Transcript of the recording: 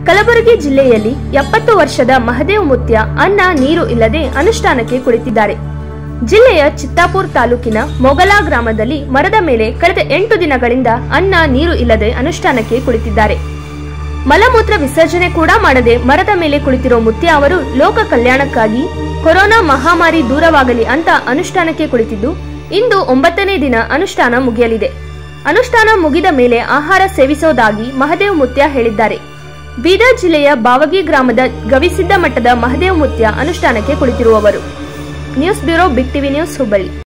ಕಲಬುರಗಿ ಜಿಲ್ಲೆಯಲ್ಲಿ ಎಪ್ಪತ್ತು ವರ್ಷದ ಮಹದೇವ್ ಮುತ್ಯ ಅನ್ನ ನೀರು ಇಲ್ಲದೆ ಅನುಷ್ಠಾನಕ್ಕೆ ಕುಳಿತಿದ್ದಾರೆ ಜಿಲ್ಲೆಯ ಚಿತ್ತಾಪುರ್ ತಾಲೂಕಿನ ಮೊಗಲಾ ಗ್ರಾಮದಲ್ಲಿ ಮರದ ಮೇಲೆ ಕಳೆದ ಎಂಟು ದಿನಗಳಿಂದ ಅನ್ನ ನೀರು ಇಲ್ಲದೆ ಅನುಷ್ಠಾನಕ್ಕೆ ಕುಳಿತಿದ್ದಾರೆ ಮಲಮೂತ್ರ ವಿಸರ್ಜನೆ ಕೂಡ ಮಾಡದೆ ಮರದ ಮೇಲೆ ಕುಳಿತಿರೋ ಮುತ್ಯ ಅವರು ಲೋಕ ಕಲ್ಯಾಣಕ್ಕಾಗಿ ಕೊರೋನಾ ಮಹಾಮಾರಿ ದೂರವಾಗಲಿ ಅಂತ ಅನುಷ್ಠಾನಕ್ಕೆ ಕುಳಿತಿದ್ದು ಇಂದು ಒಂಬತ್ತನೇ ದಿನ ಅನುಷ್ಠಾನ ಮುಗಿಯಲಿದೆ ಅನುಷ್ಠಾನ ಮುಗಿದ ಮೇಲೆ ಆಹಾರ ಸೇವಿಸೋದಾಗಿ ಮಹದೇವ್ ಮುತ್ಯ ಹೇಳಿದ್ದಾರೆ ಬೀದರ್ ಜಿಲ್ಲೆಯ ಬಾವಗಿ ಗ್ರಾಮದ ಗವಿಸಿದ್ದ ಮಠದ ಮಹದೇವ್ ಮುತ್ಯ ಅನುಷ್ಠಾನಕ್ಕೆ ಕುಳಿತಿರುವವರು news bureau big TV news Hubballi